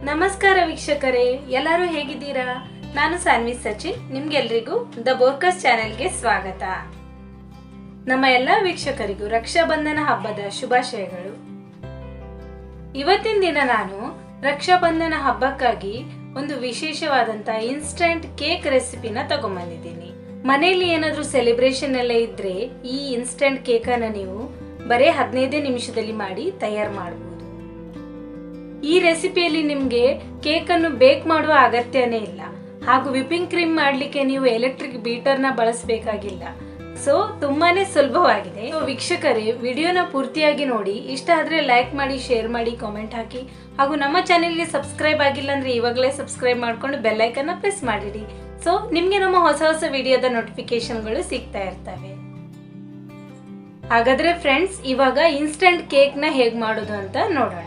ನಮಸ್ಕಾರ ವೀಕ್ಷಕರೇ ಎಲ್ಲರೂ ಹೇಗಿದ್ದೀರಾ ನಾನು ಸಾನ್ವಿ ಸಚಿನ್ ನಿಮ್ಗೆಲ್ರಿಗೂ ದ ಬೋರ್ಕಸ್ ಚಾನೆಲ್ಗೆ ಸ್ವಾಗತ ನಮ್ಮ ಎಲ್ಲ ವೀಕ್ಷಕರಿಗೂ ರಕ್ಷಾಬಂಧನ ಹಬ್ಬದ ಶುಭಾಶಯಗಳು ಇವತ್ತಿನ ದಿನ ನಾನು ರಕ್ಷಾಬಂಧನ ಹಬ್ಬಕ್ಕಾಗಿ ಒಂದು ವಿಶೇಷವಾದಂತ ಇನ್ಸ್ಟಂಟ್ ಕೇಕ್ ರೆಸಿಪಿನ ತಗೊಂಬಂದಿದ್ದೀನಿ ಮನೆಯಲ್ಲಿ ಏನಾದ್ರೂ ಸೆಲೆಬ್ರೇಷನ್ ಎಲ್ಲ ಇದ್ರೆ ಈ ಇನ್ಸ್ಟಂಟ್ ಕೇಕನ್ನ ನೀವು ಬರೀ ಹದಿನೈದೇ ನಿಮಿಷದಲ್ಲಿ ಮಾಡಿ ತಯಾರು ಮಾಡಬಹುದು ಈ ರೆಸಿಪಿಯಲ್ಲಿ ನಿಮಗೆ ಕೇಕ್ ಅನ್ನು ಬೇಕ್ ಮಾಡುವ ಅಗತ್ಯನೇ ಇಲ್ಲ ಹಾಗೂ ವಿಪಿಂಗ್ ಕ್ರೀಮ್ ಮಾಡಲಿಕ್ಕೆ ನೀವು ಎಲೆಕ್ಟ್ರಿಕ್ ಬೀಟರ್ನ ಬಳಸಬೇಕಾಗಿಲ್ಲ ಸೊ ತುಂಬಾನೇ ಸುಲಭವಾಗಿದೆ So, ವೀಕ್ಷಕರೇ ವಿಡಿಯೋನ ಪೂರ್ತಿಯಾಗಿ ನೋಡಿ ಇಷ್ಟ ಆದ್ರೆ ಲೈಕ್ ಮಾಡಿ ಶೇರ್ ಮಾಡಿ ಕಾಮೆಂಟ್ ಹಾಕಿ ಹಾಗೂ ನಮ್ಮ ಚಾನೆಲ್ಗೆ ಸಬ್ಸ್ಕ್ರೈಬ್ ಆಗಿಲ್ಲ ಅಂದ್ರೆ ಇವಾಗಲೇ ಸಬ್ಸ್ಕ್ರೈಬ್ ಮಾಡ್ಕೊಂಡು ಬೆಲ್ಲೈಕನ್ನ ಪ್ರೆಸ್ ಮಾಡಿಡಿ ಸೊ ನಿಮಗೆ ನಮ್ಮ ಹೊಸ ಹೊಸ ವಿಡಿಯೋದ ನೋಟಿಫಿಕೇಶನ್ಗಳು ಸಿಗ್ತಾ ಇರ್ತವೆ ಹಾಗಾದ್ರೆ ಫ್ರೆಂಡ್ಸ್ ಇವಾಗ ಇನ್ಸ್ಟಂಟ್ ಕೇಕ್ನ ಹೇಗೆ ಮಾಡೋದು ಅಂತ ನೋಡೋಣ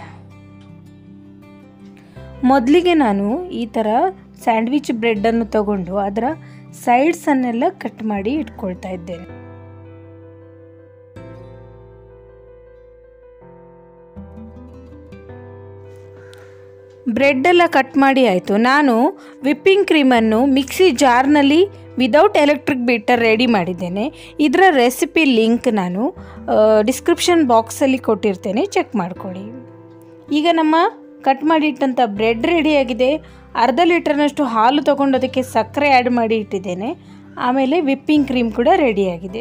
ಮೊದಲಿಗೆ ನಾನು ಈ ಥರ ಸ್ಯಾಂಡ್ವಿಚ್ ಬ್ರೆಡ್ಡನ್ನು ತಗೊಂಡು ಅದರ ಸೈಡ್ಸನ್ನೆಲ್ಲ ಕಟ್ ಮಾಡಿ ಇಟ್ಕೊಳ್ತಾ ಇದ್ದೇನೆ ಬ್ರೆಡ್ ಎಲ್ಲ ಕಟ್ ಮಾಡಿ ಆಯಿತು ನಾನು ವಿಪ್ಪಿಂಗ್ ಕ್ರೀಮನ್ನು ಮಿಕ್ಸಿ ಜಾರ್ನಲ್ಲಿ ವಿದೌಟ್ ಎಲೆಕ್ಟ್ರಿಕ್ ಬೀಟರ್ ರೆಡಿ ಮಾಡಿದ್ದೇನೆ ಇದರ ರೆಸಿಪಿ ಲಿಂಕ್ ನಾನು ಡಿಸ್ಕ್ರಿಪ್ಷನ್ ಬಾಕ್ಸಲ್ಲಿ ಕೊಟ್ಟಿರ್ತೇನೆ ಚೆಕ್ ಮಾಡ್ಕೊಳ್ಳಿ ಈಗ ನಮ್ಮ ಕಟ್ ಮಾಡಿಟ್ಟಂಥ ಬ್ರೆಡ್ ರೆಡಿಯಾಗಿದೆ ಅರ್ಧ ಲೀಟರ್ನಷ್ಟು ಹಾಲು ತೊಗೊಂಡು ಅದಕ್ಕೆ ಸಕ್ಕರೆ ಆ್ಯಡ್ ಮಾಡಿ ಇಟ್ಟಿದ್ದೇನೆ ಆಮೇಲೆ ವಿಪ್ಪಿಂಗ್ ಕ್ರೀಮ್ ಕೂಡ ರೆಡಿಯಾಗಿದೆ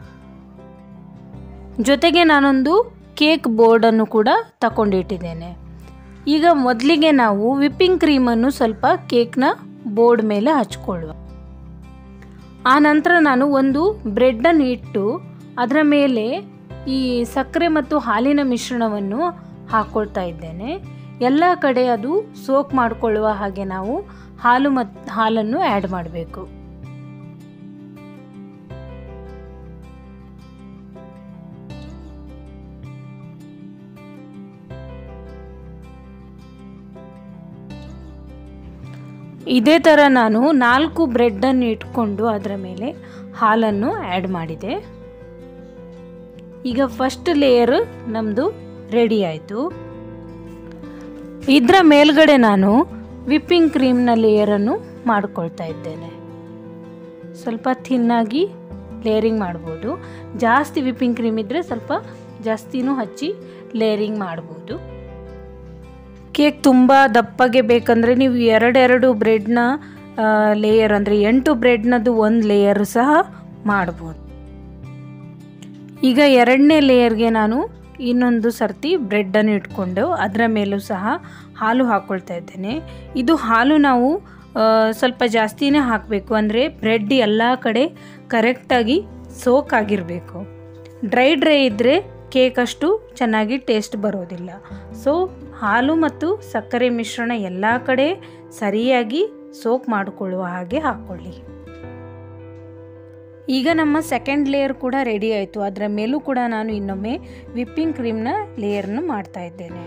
ಜೊತೆಗೆ ನಾನೊಂದು ಕೇಕ್ ಬೋರ್ಡನ್ನು ಕೂಡ ತಗೊಂಡಿಟ್ಟಿದ್ದೇನೆ ಈಗ ಮೊದಲಿಗೆ ನಾವು ವಿಪ್ಪಿಂಗ್ ಕ್ರೀಮನ್ನು ಸ್ವಲ್ಪ ಕೇಕ್ನ ಬೋರ್ಡ್ ಮೇಲೆ ಹಚ್ಕೊಳ್ಳುವ ಆ ನಂತರ ನಾನು ಒಂದು ಬ್ರೆಡ್ಡನ್ನು ಇಟ್ಟು ಅದರ ಮೇಲೆ ಈ ಸಕ್ಕರೆ ಮತ್ತು ಹಾಲಿನ ಮಿಶ್ರಣವನ್ನು ಹಾಕ್ಕೊಳ್ತಾ ಇದ್ದೇನೆ ಎಲ್ಲ ಕಡೆ ಅದು ಸೋಕ್ ಮಾಡಿಕೊಳ್ಳುವ ಹಾಗೆ ನಾವು ಹಾಲು ಮತ್ತು ಹಾಲನ್ನು ಆ್ಯಡ್ ಮಾಡಬೇಕು ಇದೇ ಥರ ನಾನು ನಾಲ್ಕು ಬ್ರೆಡ್ಡನ್ನು ಇಟ್ಕೊಂಡು ಅದರ ಮೇಲೆ ಹಾಲನ್ನು ಆ್ಯಡ್ ಮಾಡಿದೆ ಈಗ ಫಸ್ಟ್ ಲೇಯರ್ ನಮ್ಮದು ರೆಡಿ ಆಯಿತು ಇದರ ಮೇಲ್ಗಡೆ ನಾನು ವಿಪ್ಪಿಂಗ್ ಕ್ರೀಮ್ನ ಲೇಯರನ್ನು ಮಾಡ್ಕೊಳ್ತಾ ಇದ್ದೇನೆ ಸ್ವಲ್ಪ ಥಿನ್ನಾಗಿ ಲೇಯರಿಂಗ್ ಮಾಡ್ಬೋದು ಜಾಸ್ತಿ ವಿಪ್ಪಿಂಗ್ ಕ್ರೀಮ್ ಇದ್ದರೆ ಸ್ವಲ್ಪ ಜಾಸ್ತಿನೂ ಹಚ್ಚಿ ಲೇಯರಿಂಗ್ ಮಾಡ್ಬೋದು ಕೇಕ್ ತುಂಬ ದಪ್ಪಗೆ ಬೇಕಂದರೆ ನೀವು ಎರಡೆರಡು ಬ್ರೆಡ್ನ ಲೇಯರ್ ಅಂದರೆ ಎಂಟು ಬ್ರೆಡ್ನದು ಒಂದು ಲೇಯರ್ ಸಹ ಮಾಡ್ಬೋದು ಈಗ ಎರಡನೇ ಲೇಯರ್ಗೆ ನಾನು ಇನ್ನೊಂದು ಸರ್ತಿ ಬ್ರೆಡ್ಡನ್ನು ಇಟ್ಕೊಂಡು ಅದರ ಮೇಲೂ ಸಹ ಹಾಲು ಹಾಕ್ಕೊಳ್ತಾ ಇದ್ದೇನೆ ಇದು ಹಾಲು ನಾವು ಸ್ವಲ್ಪ ಜಾಸ್ತಿನೇ ಹಾಕಬೇಕು ಅಂದರೆ ಬ್ರೆಡ್ ಎಲ್ಲ ಕಡೆ ಕರೆಕ್ಟಾಗಿ ಸೋಕ್ ಆಗಿರಬೇಕು ಡ್ರೈ ಡ್ರೈ ಇದ್ದರೆ ಕೇಕ್ ಅಷ್ಟು ಚೆನ್ನಾಗಿ ಟೇಸ್ಟ್ ಬರೋದಿಲ್ಲ ಸೊ ಹಾಲು ಮತ್ತು ಸಕ್ಕರೆ ಮಿಶ್ರಣ ಎಲ್ಲ ಕಡೆ ಸರಿಯಾಗಿ ಸೋಕ್ ಮಾಡಿಕೊಳ್ಳುವ ಹಾಗೆ ಹಾಕ್ಕೊಳ್ಳಿ ಈಗ ನಮ್ಮ ಸೆಕೆಂಡ್ ಲೇಯರ್ ಕೂಡ ರೆಡಿ ಆಯಿತು ಅದರ ಮೇಲೂ ಕೂಡ ನಾನು ಇನ್ನೊಮ್ಮೆ ವಿಪ್ಪಿಂಗ್ ಕ್ರೀಮ್ನ ಲೇಯರ್ನು ಮಾಡ್ತಾ ಇದ್ದೇನೆ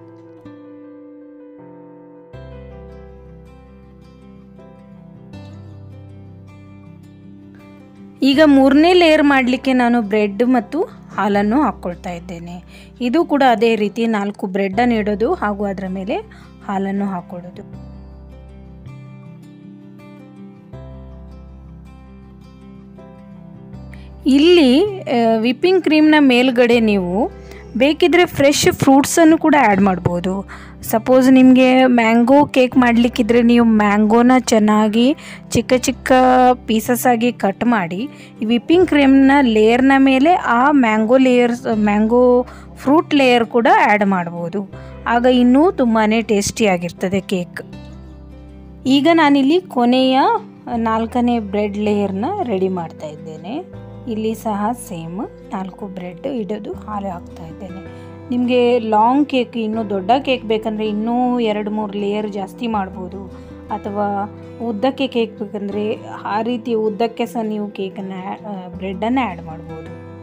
ಈಗ ಮೂರನೇ ಲೇಯರ್ ಮಾಡಲಿಕ್ಕೆ ನಾನು ಬ್ರೆಡ್ ಮತ್ತು ಹಾಲನ್ನು ಹಾಕ್ಕೊಳ್ತಾ ಇದ್ದೇನೆ ಇದು ಕೂಡ ಅದೇ ರೀತಿ ನಾಲ್ಕು ಬ್ರೆಡ್ಡನ್ನು ಇಡೋದು ಹಾಗೂ ಅದರ ಮೇಲೆ ಹಾಲನ್ನು ಹಾಕ್ಕೊಳ್ಳೋದು ಇಲ್ಲಿ ವಿಪ್ಪಿಂಗ್ ಕ್ರೀಮ್ನ ಮೇಲ್ಗಡೆ ನೀವು ಬೇಕಿದ್ರೆ ಫ್ರೆಶ್ ಫ್ರೂಟ್ಸನ್ನು ಕೂಡ ಆ್ಯಡ್ ಮಾಡ್ಬೋದು ಸಪೋಸ್ ನಿಮಗೆ ಮ್ಯಾಂಗೋ ಕೇಕ್ ಮಾಡಲಿಕ್ಕಿದ್ರೆ ನೀವು ಮ್ಯಾಂಗೋನ ಚೆನ್ನಾಗಿ ಚಿಕ್ಕ ಚಿಕ್ಕ ಪೀಸಸ್ ಆಗಿ ಕಟ್ ಮಾಡಿ ಈ ವಿಪ್ಪಿಂಗ್ ಕ್ರೀಮ್ನ ಲೇಯರ್ನ ಮೇಲೆ ಆ mango layers mango fruit layer ಕೂಡ ಆ್ಯಡ್ ಮಾಡ್ಬೋದು ಆಗ ಇನ್ನೂ ತುಂಬಾ ಟೇಸ್ಟಿಯಾಗಿರ್ತದೆ ಕೇಕ್ ಈಗ ನಾನಿಲ್ಲಿ ಕೊನೆಯ ನಾಲ್ಕನೇ ಬ್ರೆಡ್ ಲೇಯರ್ನ ರೆಡಿ ಮಾಡ್ತಾ ಇದ್ದೇನೆ ಇಲ್ಲಿ ಸಹ ಸೇಮ್ ನಾಲ್ಕು ಬ್ರೆಡ್ ಇಡೋದು ಹಾಲು ಹಾಕ್ತಾ ಇದ್ದೇನೆ ನಿಮಗೆ ಲಾಂಗ್ ಕೇಕ್ ಇನ್ನೂ ದೊಡ್ಡ ಕೇಕ್ ಬೇಕಂದರೆ ಇನ್ನೂ ಎರಡು ಮೂರು ಲೇಯರ್ ಜಾಸ್ತಿ ಮಾಡ್ಬೋದು ಅಥವಾ ಉದ್ದಕ್ಕೆ ಕೇಕ್ ಬೇಕಂದರೆ ಆ ರೀತಿ ಉದ್ದಕ್ಕೆ ಸಹ ನೀವು ಕೇಕನ್ನು ಬ್ರೆಡ್ಡನ್ನು ಆ್ಯಡ್ ಮಾಡ್ಬೋದು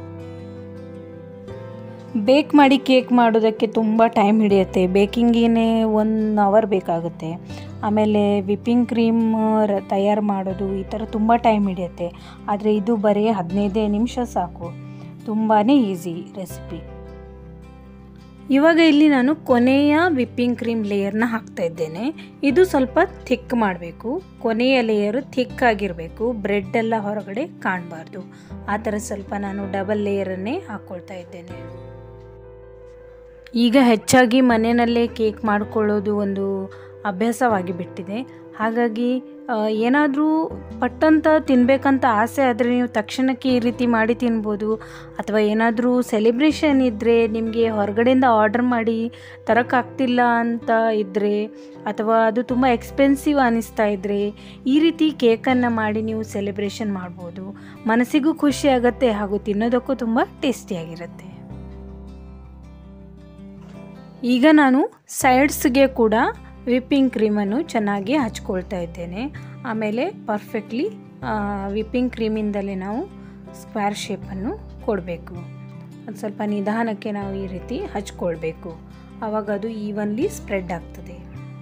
ಬೇಕ್ ಮಾಡಿ ಕೇಕ್ ಮಾಡೋದಕ್ಕೆ ತುಂಬ ಟೈಮ್ ಹಿಡಿಯುತ್ತೆ ಬೇಕಿಂಗಿನೇ ಒನ್ ಅವರ್ ಬೇಕಾಗುತ್ತೆ ಆಮೇಲೆ ವಿಪ್ಪಿಂಗ್ ಕ್ರೀಮ್ ತಯಾರು ಮಾಡೋದು ಈ ಥರ ತುಂಬ ಟೈಮ್ ಹಿಡಿಯುತ್ತೆ ಆದರೆ ಇದು ಬರೀ ಹದಿನೈದೇ ನಿಮಿಷ ಸಾಕು ತುಂಬಾ ಈಸಿ ರೆಸಿಪಿ ಇವಾಗ ಇಲ್ಲಿ ನಾನು ಕೊನೆಯ ವಿಪ್ಪಿಂಗ್ ಕ್ರೀಮ್ ಲೇಯರ್ನ ಹಾಕ್ತಾ ಇದ್ದೇನೆ ಇದು ಸ್ವಲ್ಪ ಥಿಕ್ ಮಾಡಬೇಕು ಕೊನೆಯ ಲೇಯರು ಥಿಕ್ ಆಗಿರಬೇಕು ಬ್ರೆಡ್ ಎಲ್ಲ ಹೊರಗಡೆ ಕಾಣಬಾರ್ದು ಆ ಥರ ಸ್ವಲ್ಪ ನಾನು ಡಬಲ್ ಲೇಯರನ್ನೇ ಹಾಕ್ಕೊಳ್ತಾ ಇದ್ದೇನೆ ಈಗ ಹೆಚ್ಚಾಗಿ ಮನೆಯಲ್ಲೇ ಕೇಕ್ ಮಾಡಿಕೊಳ್ಳೋದು ಒಂದು ಅಭ್ಯಾಸವಾಗಿ ಬಿಟ್ಟಿದೆ ಹಾಗಾಗಿ ಏನಾದರೂ ಪಟ್ಟಂತ ತಿನ್ನಬೇಕಂತ ಆಸೆ ಆದರೆ ನೀವು ತಕ್ಷಣಕ್ಕೆ ಈ ರೀತಿ ಮಾಡಿ ತಿನ್ಬೋದು ಅಥವಾ ಏನಾದರೂ ಸೆಲೆಬ್ರೇಷನ್ ಇದ್ದರೆ ನಿಮಗೆ ಹೊರಗಡೆಯಿಂದ ಆರ್ಡರ್ ಮಾಡಿ ತರೋಕ್ಕಾಗ್ತಿಲ್ಲ ಅಂತ ಇದ್ದರೆ ಅಥವಾ ಅದು ತುಂಬ ಎಕ್ಸ್ಪೆನ್ಸಿವ್ ಅನ್ನಿಸ್ತಾ ಇದ್ದರೆ ಈ ರೀತಿ ಕೇಕನ್ನು ಮಾಡಿ ನೀವು ಸೆಲೆಬ್ರೇಷನ್ ಮಾಡ್ಬೋದು ಮನಸ್ಸಿಗೂ ಖುಷಿ ಆಗುತ್ತೆ ಹಾಗೂ ತಿನ್ನೋದಕ್ಕೂ ತುಂಬ ಟೇಸ್ಟಿಯಾಗಿರುತ್ತೆ ಈಗ ನಾನು ಸೈಡ್ಸ್ಗೆ ಕೂಡ ವಿಪ್ಪಿಂಗ್ ಕ್ರೀಮನ್ನು ಚೆನ್ನಾಗಿ ಹಚ್ಕೊಳ್ತಾ ಇದ್ದೇನೆ ಆಮೇಲೆ ಪರ್ಫೆಕ್ಟ್ಲಿ ವಿಪ್ಪಿಂಗ್ ಕ್ರೀಮಿಂದಲೇ ನಾವು ಸ್ಕ್ವೇರ್ ಶೇಪನ್ನು ಕೊಡಬೇಕು ಅದು ಸ್ವಲ್ಪ ನಿಧಾನಕ್ಕೆ ನಾವು ಈ ರೀತಿ ಹಚ್ಕೊಳ್ಬೇಕು ಆವಾಗ ಅದು ಈವನ್ಲಿ ಸ್ಪ್ರೆಡ್ ಆಗ್ತದೆ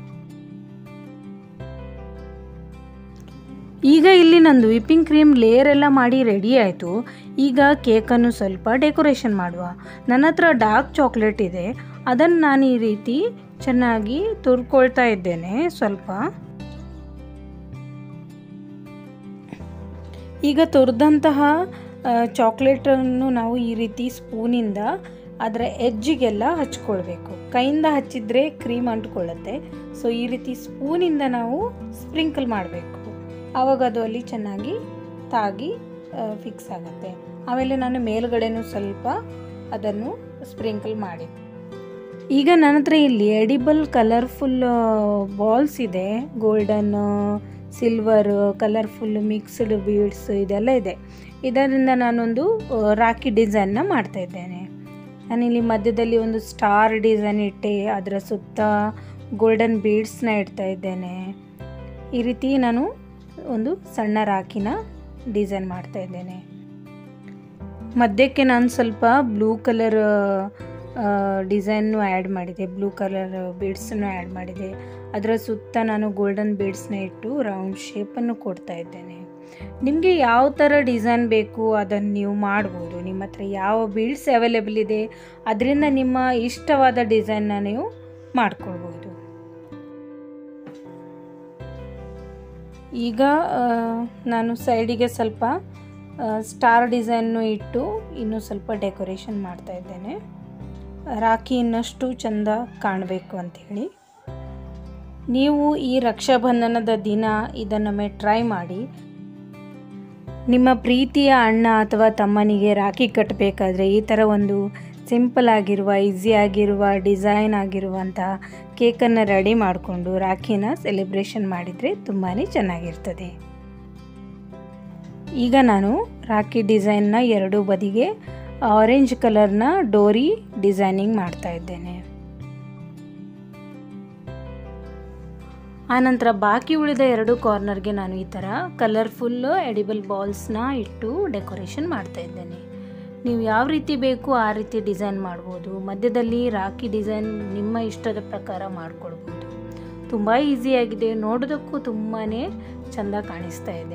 ಈಗ ಇಲ್ಲಿ ನಂದು ವಿಪ್ಪಿಂಗ್ ಕ್ರೀಮ್ ಲೇಯರ್ ಎಲ್ಲ ಮಾಡಿ ರೆಡಿ ಆಯಿತು ಈಗ ಕೇಕನ್ನು ಸ್ವಲ್ಪ ಡೆಕೋರೇಷನ್ ಮಾಡುವ ನನ್ನ ಹತ್ರ ಡಾರ್ಕ್ ಚಾಕ್ಲೇಟ್ ಇದೆ ಅದನ್ನು ನಾನು ಈ ರೀತಿ ಚೆನ್ನಾಗಿ ತುರ್ಕೊಳ್ತಾ ಇದ್ದೇನೆ ಸ್ವಲ್ಪ ಈಗ ತುರಿದಂತಹ ಚಾಕ್ಲೇಟನ್ನು ನಾವು ಈ ರೀತಿ ಸ್ಪೂನಿಂದ ಅದರ ಎಜ್ಜಿಗೆಲ್ಲ ಹಚ್ಕೊಳ್ಬೇಕು ಕೈಯಿಂದ ಹಚ್ಚಿದ್ರೆ ಕ್ರೀಮ್ ಅಂಟ್ಕೊಳ್ಳುತ್ತೆ ಸೊ ಈ ರೀತಿ ಸ್ಪೂನಿಂದ ನಾವು ಸ್ಪ್ರಿಂಕಲ್ ಮಾಡಬೇಕು ಆವಾಗ ಅದು ಅಲ್ಲಿ ಚೆನ್ನಾಗಿ ತಾಗಿ ಫಿಕ್ಸ್ ಆಗುತ್ತೆ ಆಮೇಲೆ ನಾನು ಮೇಲ್ಗಡೆನೂ ಸ್ವಲ್ಪ ಅದನ್ನು ಸ್ಪ್ರಿಂಕಲ್ ಮಾಡಿ ಈಗ ನನ್ನ ಹತ್ರ ಇಲ್ಲಿ ಎಡಿಬಲ್ ಕಲರ್ಫುಲ್ ಬಾಲ್ಸ್ ಇದೆ golden silver colourful mixed beads ಇದೆಲ್ಲ ಇದೆ ಇದರಿಂದ ನಾನೊಂದು ರಾಖಿ ಡಿಸೈನ್ನ ಮಾಡ್ತಾ ಇದ್ದೇನೆ ನಾನಿಲ್ಲಿ ಮಧ್ಯದಲ್ಲಿ ಒಂದು ಸ್ಟಾರ್ ಡಿಸೈನ್ ಇಟ್ಟೆ ಅದರ ಸುತ್ತ ಗೋಲ್ಡನ್ ಬೀಡ್ಸ್ನ ಇಡ್ತಾ ಇದ್ದೇನೆ ಈ ರೀತಿ ನಾನು ಒಂದು ಸಣ್ಣ ರಾಖಿನ ಡಿಸೈನ್ ಮಾಡ್ತಾ ಇದ್ದೇನೆ ಮಧ್ಯಕ್ಕೆ ನಾನು ಸ್ವಲ್ಪ ಬ್ಲೂ ಕಲರ್ ಡಿಸೈನ್ನು ಆ್ಯಡ್ ಮಾಡಿದೆ ಬ್ಲೂ ಕಲರ್ ಬೀಡ್ಸನ್ನು ಆ್ಯಡ್ ಮಾಡಿದೆ ಅದರ ಸುತ್ತ ನಾನು ಗೋಲ್ಡನ್ ಬೀಡ್ಸ್ನ ಇಟ್ಟು ರೌಂಡ್ ಶೇಪನ್ನು ಕೊಡ್ತಾ ಇದ್ದೇನೆ ನಿಮಗೆ ಯಾವ ಥರ ಡಿಸೈನ್ ಬೇಕು ಅದನ್ನು ನೀವು ಮಾಡ್ಬೋದು ನಿಮ್ಮ ಹತ್ರ ಯಾವ ಬೀಡ್ಸ್ ಅವೈಲೇಬಲ್ ಇದೆ ಅದರಿಂದ ನಿಮ್ಮ ಇಷ್ಟವಾದ ಡಿಸೈನ್ನ ನೀವು ಮಾಡ್ಕೊಳ್ಬೋದು ಈಗ ನಾನು ಸೈಡಿಗೆ ಸ್ವಲ್ಪ ಸ್ಟಾರ್ ಡಿಸೈನ್ನು ಇಟ್ಟು ಇನ್ನೂ ಸ್ವಲ್ಪ ಡೆಕೋರೇಷನ್ ಮಾಡ್ತಾ ಇದ್ದೇನೆ ರಾಖಿ ಇನ್ನಷ್ಟು ಚೆಂದ ಕಾಣಬೇಕು ಅಂಥೇಳಿ ನೀವು ಈ ರಕ್ಷಾಬಂಧನದ ದಿನ ಇದನ್ನೊಮ್ಮೆ ಟ್ರೈ ಮಾಡಿ ನಿಮ್ಮ ಪ್ರೀತಿಯ ಅಣ್ಣ ಅಥವಾ ತಮ್ಮನಿಗೆ ರಾಖಿ ಕಟ್ಟಬೇಕಾದ್ರೆ ಈ ಥರ ಒಂದು ಸಿಂಪಲ್ ಆಗಿರುವ ಈಸಿ ಆಗಿರುವ ಡಿಸೈನ್ ಆಗಿರುವಂತಹ ಕೇಕನ್ನು ರೆಡಿ ಮಾಡಿಕೊಂಡು ರಾಖಿನ ಸೆಲೆಬ್ರೇಷನ್ ಮಾಡಿದರೆ ತುಂಬಾ ಚೆನ್ನಾಗಿರ್ತದೆ ಈಗ ನಾನು ರಾಖಿ ಡಿಸೈನ್ನ ಎರಡೂ ಬದಿಗೆ ಆರೆಂಜ್ ಕಲರ್ನ ಡೋರಿ ಡಿಸೈನಿಂಗ್ ಮಾಡ್ತಾ ಇದ್ದೇನೆ ಆನಂತರ ಬಾಕಿ ಉಳಿದ ಎರಡು ಕಾರ್ನರ್ಗೆ ನಾನು ಈ ಥರ ಕಲರ್ಫುಲ್ ಎಡಿಬಲ್ ಬಾಲ್ಸ್ನ ಇಟ್ಟು ಡೆಕೋರೇಷನ್ ಮಾಡ್ತಾ ಇದ್ದೇನೆ ನೀವು ಯಾವ ರೀತಿ ಬೇಕು ಆ ರೀತಿ ಡಿಸೈನ್ ಮಾಡ್ಬೋದು ಮಧ್ಯದಲ್ಲಿ ರಾಖಿ ಡಿಸೈನ್ ನಿಮ್ಮ ಇಷ್ಟದ ಪ್ರಕಾರ ಮಾಡ್ಕೊಳ್ಬೋದು ತುಂಬ ಈಸಿಯಾಗಿದೆ ನೋಡೋದಕ್ಕೂ ತುಂಬಾ ಚೆಂದ ಕಾಣಿಸ್ತಾ ಇದೆ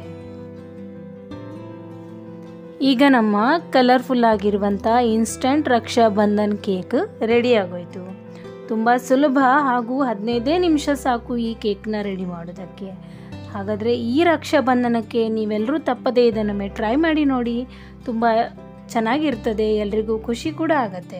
ಈಗ ನಮ್ಮ ಕಲರ್ಫುಲ್ ಆಗಿರುವಂಥ instant Raksha Bandhan cake ready ಆಗೋಯ್ತು ತುಂಬ ಸುಲಭ ಹಾಗೂ ಹದಿನೈದೇ ನಿಮಿಷ ಸಾಕು ಈ ಕೇಕ್ನ ರೆಡಿ ಮಾಡೋದಕ್ಕೆ ಹಾಗಾದರೆ ಈ ರಕ್ಷಾ ಬಂಧನಕ್ಕೆ ನೀವೆಲ್ಲರೂ ತಪ್ಪದೇ ಇದನ್ನೊಮ್ಮೆ ಟ್ರೈ ಮಾಡಿ ನೋಡಿ ತುಂಬ ಚೆನ್ನಾಗಿರ್ತದೆ ಎಲ್ರಿಗೂ ಖುಷಿ ಕೂಡ ಆಗತ್ತೆ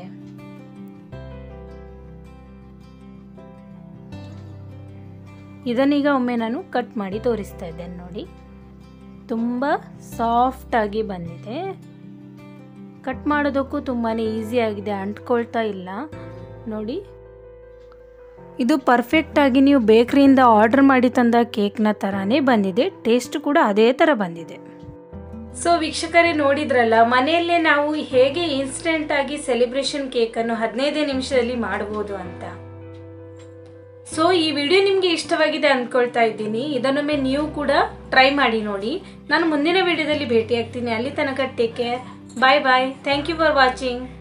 ಇದನ್ನೀಗ ಒಮ್ಮೆ ನಾನು ಕಟ್ ಮಾಡಿ ತೋರಿಸ್ತಾ ಇದ್ದೇನೆ ನೋಡಿ ತುಂಬ ಸಾಫ್ಟಾಗಿ ಬಂದಿದೆ ಕಟ್ ಮಾಡೋದಕ್ಕೂ ತುಂಬಾ ಈಸಿ ಆಗಿದೆ ಅಂಟ್ಕೊಳ್ತಾ ಇಲ್ಲ ನೋಡಿ ಇದು ಪರ್ಫೆಕ್ಟಾಗಿ ನೀವು ಬೇಕ್ರಿಯಿಂದ ಆರ್ಡರ್ ಮಾಡಿ ತಂದ ಕೇಕ್ನ ಥರನೇ ಬಂದಿದೆ ಟೇಸ್ಟ್ ಕೂಡ ಅದೇ ಥರ ಬಂದಿದೆ ಸೊ ವೀಕ್ಷಕರೇ ನೋಡಿದ್ರಲ್ಲ ಮನೆಯಲ್ಲೇ ನಾವು ಹೇಗೆ ಇನ್ಸ್ಟೆಂಟ್ ಆಗಿ ಸೆಲೆಬ್ರೇಷನ್ ಕೇಕನ್ನು ಹದಿನೈದೇ ನಿಮಿಷದಲ್ಲಿ ಮಾಡ್ಬೋದು ಅಂತ ಸೊ ಈ ವಿಡಿಯೋ ನಿಮಗೆ ಇಷ್ಟವಾಗಿದೆ ಅಂದ್ಕೊಳ್ತಾ ಇದ್ದೀನಿ ಇದನ್ನೊಮ್ಮೆ ನೀವು ಕೂಡ ಟ್ರೈ ಮಾಡಿ ನೋಡಿ ನಾನು ಮುಂದಿನ ವಿಡಿಯೋದಲ್ಲಿ ಭೇಟಿ ಆಗ್ತೀನಿ ಅಲ್ಲಿ ತನಕ take care bye bye thank you for watching